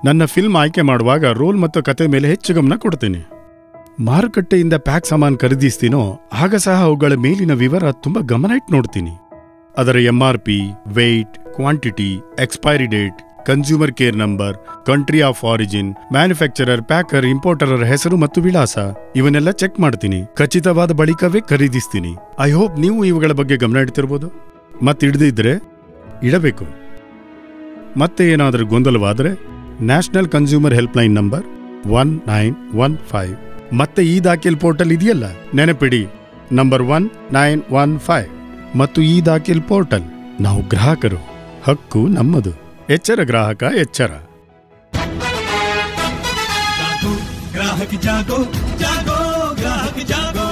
ನನ್ನ ಫಿಲ್ಮ್ ಆಯ್ಕೆ ಮಾಡುವಾಗ ರೋಲ್ ಮತ್ತು ಕತೆ ಮೇಲೆ ಹೆಚ್ಚು ಗಮನ ಕೊಡ್ತೀನಿ ಮಾರುಕಟ್ಟೆಯಿಂದ ಪ್ಯಾಕ್ ಸಾಮಾನು ಖರೀದಿಸ್ತೀನೋ ಆಗ ಸಹ ಅವುಗಳ ಮೇಲಿನ ವಿವರ ತುಂಬಾ ಗಮನ ಇಟ್ಟು ನೋಡ್ತೀನಿ ಅದರ M R P weight quantity expiry date consumer care number country of origin manufacturer packer importer ಹೆಸರು ಮತ್ತು ವಿಳಾಸ ಇವನ್ನೆಲ್ಲ ಚೆಕ್ ಮಾಡ್ತೀನಿ ಖಚಿತವಾದ ಬಳಿಕವೇ ಖರೀದಿಸ್ತೀನಿ ಐ ಹೋಪ್ ನೀವು ಇವುಗಳ ಬಗ್ಗೆ ಗಮನ ಇಡ್ತಿರ್ಬೋದು ಮತ್ತೆ ಇಡದಿದ್ರೆ ಇಡಬೇಕು ಮತ್ತೆ ಏನಾದರೂ ಗೊಂದಲವಾದರೆ national consumer helpline number one nine one five ಮತ್ತೆ ಈ ದಾಖಲ್ ಪೋರ್ಟಲ್ ಇದೆಯಲ್ಲ ನೆನಪಿಡಿ number one nine one five ಮತ್ತು ಈ ದಾಖಲ್ ಪೋರ್ಟಲ್ ನಾವು ಗ್ರಾಹಕರು ಹಕ್ಕು ನಮ್ಮದು ಎಚ್ಚರ ಗ್ರಾಹಕ ಎಚ್ಚರ जागो ग्राहक जागो जागो ग्राहक जागो